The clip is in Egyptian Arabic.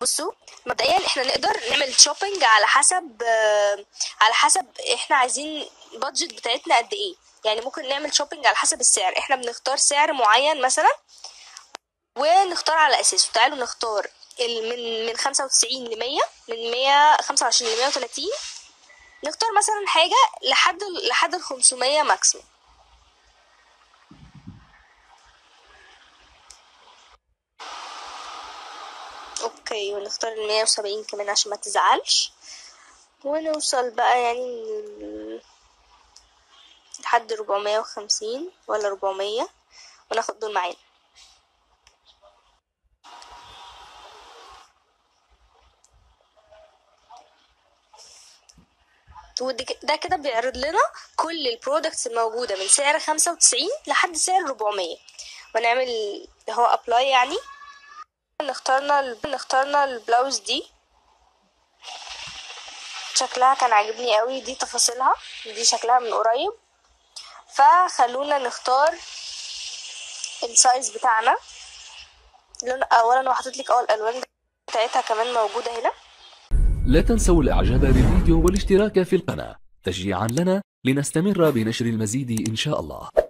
بصوا مبدئيا احنا نقدر نعمل شوبينج على حسب آه، على حسب احنا عايزين بادجت بتاعتنا قد ايه يعني ممكن نعمل شوبينج على حسب السعر احنا بنختار سعر معين مثلا ونختار على اساسه تعالوا نختار ال- من من 95 ل 100 من 125 ل 130 نختار مثلا حاجة لحد ال- لحد ال 500 ماكسيموم اوكي ونختار ال 170 كمان عشان ما تزعلش ونوصل بقى يعني من- لحد 450 ولا 400 وناخد دول معانا ودي ك- ده كده بيعرض لنا كل البرودكتس الموجودة من سعر 95 لحد سعر 400 ونعمل اللي هو ابلاي يعني نختارنا ال- نختارنا البلاوز دي شكلها كان عاجبني قوي دي تفاصيلها دي شكلها من قريب فخلونا نختار السايز بتاعنا لون اولا هو حاطط لك اول الالوان بتاعتها كمان موجوده هنا لا تنسوا الاعجاب بالفيديو والاشتراك في القناة تشجيعا لنا لنستمر بنشر المزيد ان شاء الله